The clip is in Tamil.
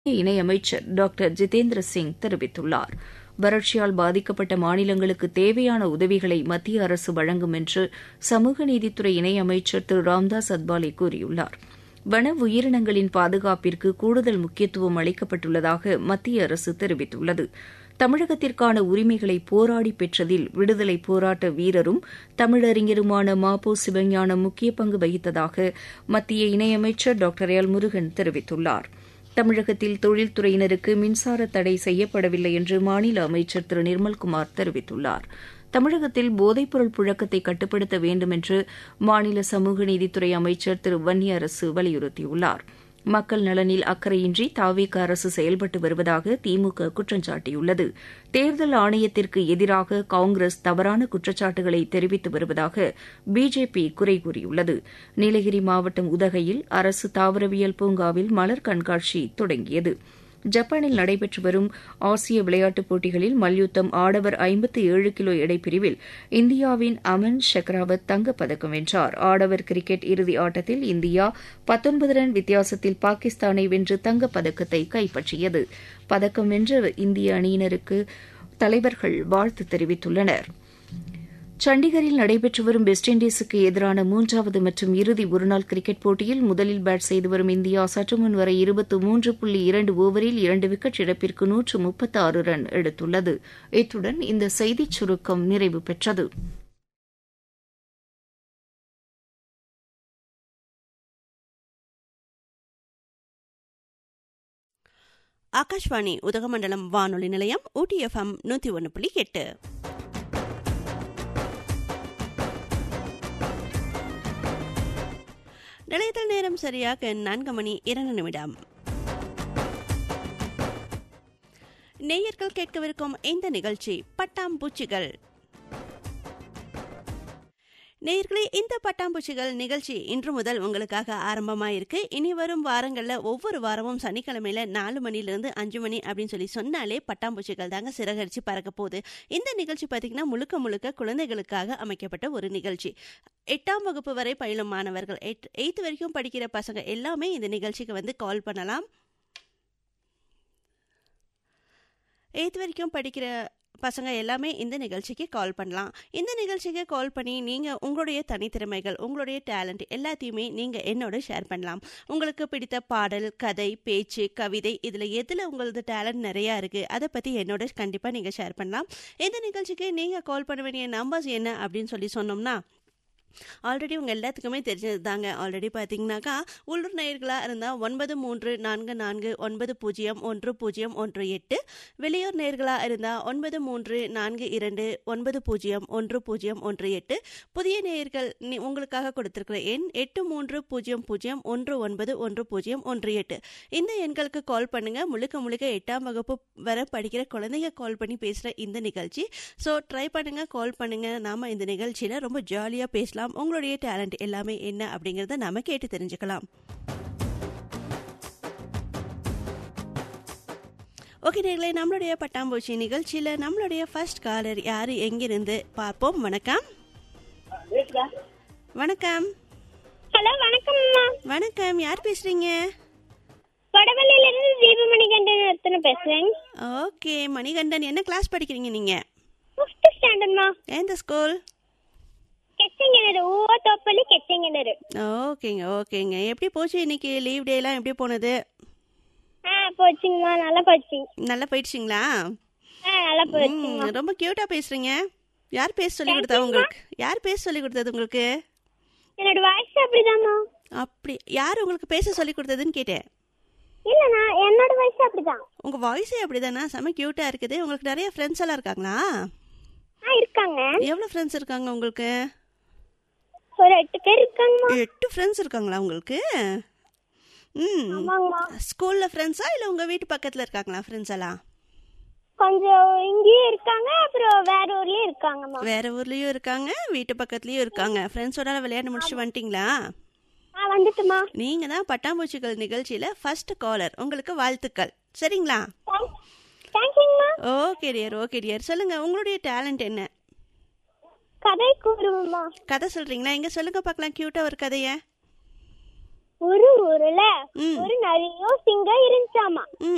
இணையமைச்சர் டாக்டர் ஜிதேந்திர சிங் தெரிவித்துள்ளார் வறட்சியால் பாதிக்கப்பட்ட மாநிலங்களுக்கு தேவையான உதவிகளை மத்திய அரசு வழங்கும் என்று சமூக நீதித்துறை இணையமைச்சர் திரு ராம்தாஸ் அத்வாலே கூறியுள்ளார் வன உயிரினங்களின் பாதுகாப்பிற்கு கூடுதல் முக்கியத்துவம் அளிக்கப்பட்டுள்ளதாக மத்திய அரசு தெரிவித்துள்ளது தமிழகத்திற்கான உரிமைகளை போராடி பெற்றதில் விடுதலை போராட்ட வீரரும் தமிழறிஞருமான ம பொ சிவஞானம் முக்கிய பங்கு வகித்ததாக மத்திய இணையமைச்சர் டாக்டர் எல் முருகன் தெரிவித்துள்ளார் தமிழகத்தில் தொழில்துறையினருக்கு மின்சார தடை செய்யப்படவில்லை என்று மாநில அமைச்சர் திரு நிர்மல்குமார் தெரிவித்துள்ளார் தமிழகத்தில் போதைப்பொருள் புழக்கத்தை கட்டுப்படுத்த வேண்டும் என்று மாநில சமூக நீதித்துறை அமைச்சர் திரு வன்னியரசு வலியுறுத்தியுள்ளார் மக்கள் நலனில் அக்கறையின்றி தாவேக அரசு செயல்பட்டு வருவதாக திமுக குற்றம் சாட்டியுள்ளது தேர்தல் ஆணையத்திற்கு எதிராக காங்கிரஸ் தவறான குற்றச்சாட்டுகளை தெரிவித்து வருவதாக பிஜேபி குறை கூறியுள்ளது நீலகிரி மாவட்டம் உதகையில் அரசு தாவரவியல் பூங்காவில் மலர் கண்காட்சி தொடங்கியது ஜப்பானில் நடைபெற்று வரும் ஆசிய விளையாட்டுப் போட்டிகளில் மல்யுத்தம் ஆடவர் ஐம்பத்து ஏழு கிலோ எடைப்பிரிவில் இந்தியாவின் அமன் ஷெக்ராவத் தங்கப்பதக்கம் வென்றார் ஆடவர் கிரிக்கெட் இறுதி ஆட்டத்தில் இந்தியா பத்தொன்பது ரன் வித்தியாசத்தில் பாகிஸ்தானை வென்று தங்கப்பதக்கத்தை கைப்பற்றியது பதக்கம் வென்ற இந்திய அணியினருக்கு தலைவர்கள் வாழ்த்து தெரிவித்துள்ளனா் சண்டிகரில் நடைபெற்று வரும் வெஸ்ட் இண்டீஸுக்கு எதிரான மூன்றாவது மற்றும் இறுதி ஒருநாள் கிரிக்கெட் போட்டியில் முதலில் பேட் செய்து வரும் இந்தியா சற்றுமுன் வரை இருபத்து மூன்று புள்ளி இரண்டு ஓவரில் இரண்டு விக்கெட் இழப்பிற்கு நூற்று முப்பத்து ஆறு ரன் எடுத்துள்ளது இத்துடன் இந்த செய்திச் சுருக்கம் நிறைவு பெற்றது ஆகாஷ்வாணி உதகமண்டலம் வானொலி நிலையம் ஊட்டி எஃப்எம் நூத்தி ஒன்று புள்ளி எட்டு நிலையத்தில் நேரம் சரியாக நான்கு மணி இரண்டு நிமிடம் நேயர்கள் கேட்கவிருக்கும் இந்த நிகழ்ச்சி பட்டாம்பூச்சிகள் நேயர்களே இந்த பட்டாம்பூச்சிகள் நிகழ்ச்சி இன்று முதல் உங்களுக்காக ஆரம்பமாயிருக்கு இனி வரும் வாரங்களில் ஒவ்வொரு வாரமும் சனிக்கிழமையில நாலு மணிலிருந்து அஞ்சு மணி அப்படின்னு சொல்லி சொன்னாலே பட்டாம்பூச்சிகள் தாங்க சிறகரிச்சு பறக்க போகுது இந்த நிகழ்ச்சி பார்த்தீங்கன்னா முழுக்க முழுக்க குழந்தைகளுக்காக அமைக்கப்பட்ட ஒரு நிகழ்ச்சி எட்டாம் வகுப்பு வரை பயிலும் மாணவர்கள் எட் எயித்து வரைக்கும் படிக்கிற பசங்க எல்லாமே இந்த நிகழ்ச்சிக்கு வந்து கால் பண்ணலாம் எயித்து வரைக்கும் படிக்கிற பசங்க எல்லாமே இந்த நிகழ்ச்சிக்கு கால் பண்ணலாம் இந்த நிகழ்ச்சிக்கு கால் பண்ணி நீங்கள் உங்களுடைய தனித்திறமைகள் உங்களுடைய டேலண்ட் எல்லாத்தையுமே நீங்கள் என்னோட ஷேர் பண்ணலாம் உங்களுக்கு பிடித்த பாடல் கதை பேச்சு கவிதை இதில் எதில் உங்களது டேலண்ட் நிறையா இருக்குது அதை பற்றி என்னோட கண்டிப்பாக நீங்கள் ஷேர் பண்ணலாம் இந்த நிகழ்ச்சிக்கு நீங்கள் கால் பண்ண வேண்டிய நம்பர்ஸ் என்ன அப்படின்னு சொல்லி சொன்னோம்னா ஆல்ரெடி உங்கள் எல்லாத்துக்குமே தெரிஞ்சது தாங்க ஆல்ரெடி பார்த்தீங்கன்னாக்கா உள்ளூர் நேயர்களாக இருந்தால் ஒன்பது மூன்று நான்கு நான்கு ஒன்பது பூஜ்ஜியம் ஒன்று பூஜ்ஜியம் ஒன்று எட்டு வெளியூர் நேர்களாக இருந்தால் ஒன்பது மூன்று நான்கு இரண்டு ஒன்பது பூஜ்ஜியம் ஒன்று பூஜ்ஜியம் ஒன்று எட்டு புதிய நேயர்கள் உங்களுக்காக கொடுத்துருக்கிற எண் எட்டு மூன்று பூஜ்ஜியம் பூஜ்ஜியம் ஒன்று ஒன்பது ஒன்று பூஜ்ஜியம் ஒன்று எட்டு இந்த எண்களுக்கு கால் பண்ணுங்கள் முழுக்க முழுக்க எட்டாம் வகுப்பு வர படிக்கிற குழந்தைங்க கால் பண்ணி பேசுகிற இந்த நிகழ்ச்சி ஸோ ட்ரை பண்ணுங்கள் கால் பண்ணுங்கள் நாம் இந்த நிகழ்ச்சியில் ரொம்ப ஜாலியாக பேசலாம் பேசலாம் உங்களுடைய டேலண்ட் எல்லாமே என்ன அப்படிங்கிறத நாம கேட்டு தெரிஞ்சுக்கலாம் ஓகே நேர்களே நம்மளுடைய பட்டாம்பூச்சி நிகழ்ச்சியில் நம்மளுடைய ஃபர்ஸ்ட் காலர் யார் எங்கிருந்து பார்ப்போம் வணக்கம் வணக்கம் ஹலோ வணக்கம் வணக்கம் யார் பேசுறீங்க வடவள்ளியில இருந்து தீபமணிகண்டன் ஒருத்தனை பேசுறேன் ஓகே மணிகண்டன் என்ன கிளாஸ் படிக்கிறீங்க நீங்க ஃபிஃப்த் ஸ்டாண்டர்ட்மா எந்த ஸ்கூல் கெச்சங்கிணறு ஊவா தோப்பள்ளி கெச்சங்கிணறு ஓகேங்க ஓகேங்க எப்படி போச்சு இன்னைக்கு லீவ் டேலாம் எப்படி போனது ஆ போச்சுங்கம்மா நல்லா போச்சு நல்லா போயிடுச்சிங்களா ஆ நல்லா போச்சுங்கம்மா ம், ரொம்ப கியூட்டா பேசுறீங்க யார் பேச சொல்லி கொடுத்தா உங்களுக்கு யார் பேச சொல்லி கொடுத்தது உங்களுக்கு என்னோட வாய்ஸ் அப்படிதாம்மா அப்படி யார் உங்களுக்கு பேச சொல்லி கொடுத்ததுன்னு கேட்டேன் இல்ல நான் என்னோட வாய்ஸ் அப்படிதான் உங்க வாய்ஸே அப்படிதானா செம கியூட்டா இருக்குது உங்களுக்கு நிறைய ஃப்ரெண்ட்ஸ் எல்லாம் இருக்காங்களா ஆ இருக்காங்க எவ்வளவு ஃப்ரெண்ட்ஸ் இருக்காங்க உங்களுக்கு ஒரு எட்டு பேர் இருக்காங்கம்மா எட்டு ஃப்ரெண்ட்ஸ் இருக்காங்களா உங்களுக்கு ம் ஆமாங்கம்மா ஸ்கூல்ல ஃப்ரெண்ட்ஸா இல்ல உங்க வீட்டு பக்கத்துல இருக்காங்களா ஃப்ரெண்ட்ஸ் எல்லாம் கொஞ்சம் இங்கேயும் இருக்காங்க அப்புறம் வேற ஊர்லயும் இருக்காங்கம்மா வேற ஊர்லயும் இருக்காங்க வீட்டு பக்கத்துலயும் இருக்காங்க ஃப்ரெண்ட்ஸோட விளையாண்டு முடிச்சு வந்துட்டீங்களா ஆ வந்துட்டுமா நீங்க தான் பட்டாம்பூச்சிகள் நிகழ்ச்சியில ஃபர்ஸ்ட் காலர் உங்களுக்கு வாழ்த்துக்கள் சரிங்களா தேங்க்யூங்கம்மா ஓகே டியர் ஓகே டியர் சொல்லுங்க உங்களுடைய டேலண்ட் என்ன கதை கூறுவோம்மா கதை சொல்றீங்களா எங்க சொல்லுங்க பார்க்கலாம் கியூட்டா ஒரு கதைய ஒரு ஊர்ல ம். ஒரு நரியும் சிங்கம் இருந்துச்சாமா ம்